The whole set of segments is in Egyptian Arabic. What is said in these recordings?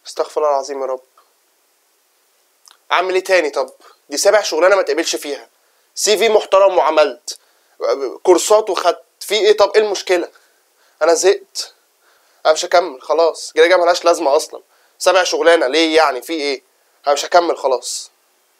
استغفر الله العظيم يا رب اعمل ايه تاني طب دي سابع شغلانه ما تقبلش فيها سي في محترم وعملت كورسات وخدت في ايه طب ايه المشكله انا زهقت انا مش هكمل خلاص كده كده ملهاش لازمه اصلا سابع شغلانه ليه يعني في ايه انا مش هكمل خلاص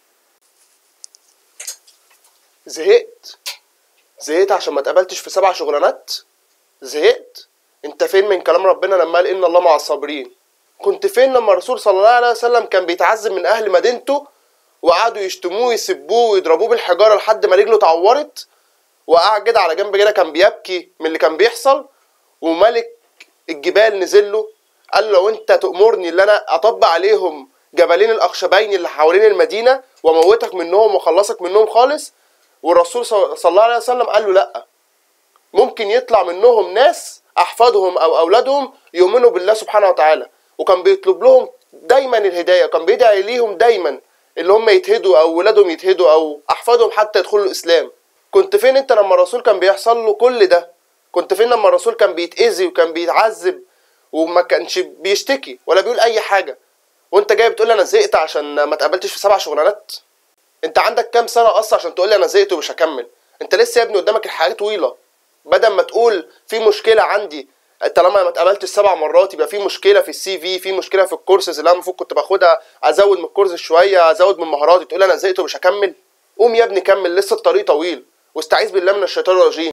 زهقت زهقت عشان ما اتقبلتش في سبع شغلانات زهقت انت فين من كلام ربنا لما قال ان الله مع الصابرين كنت فين لما الرسول صلى الله عليه وسلم كان بيتعذب من اهل مدينته وقعدوا يشتموه ويسبوه ويضربوه بالحجاره لحد ما رجله اتعورت وقعد كده على جنب كده كان بيبكي من اللي كان بيحصل وملك الجبال نزل له قال له لو انت تأمرني ان انا اطبق عليهم جبلين الاخشبين اللي حوالين المدينه واموتك منهم واخلصك منهم خالص والرسول صلى الله عليه وسلم قال له لا ممكن يطلع منهم ناس احفادهم او اولادهم يؤمنوا بالله سبحانه وتعالى وكان بيطلب لهم دايما الهدايه كان بيدعي ليهم دايما اللي هم يتهدوا او ولادهم يتهدوا او احفادهم حتى يدخلوا الاسلام كنت فين انت لما الرسول كان بيحصل له كل ده كنت فين لما الرسول كان بيتاذي وكان بيتعذب وما كانش بيشتكي ولا بيقول اي حاجه وانت جاي بتقول لي انا زهقت عشان ما اتقبلتش في سبع شغلانات انت عندك كام سنه اصلا عشان تقول لي انا زهقت ومش هكمل انت لسه يا ابني قدامك الحياه طويله بدل ما تقول في مشكله عندي طالما ما اتقبلتش سبع مرات يبقى في مشكله في السي في في مشكله في الكورسز اللي انا المفروض كنت باخدها ازود من الكورس شويه ازود من مهاراتي تقول انا زهقت ومش هكمل قوم يا ابني كمل لسه الطريق طويل واستعيذ بالله من الشيطان الرجيم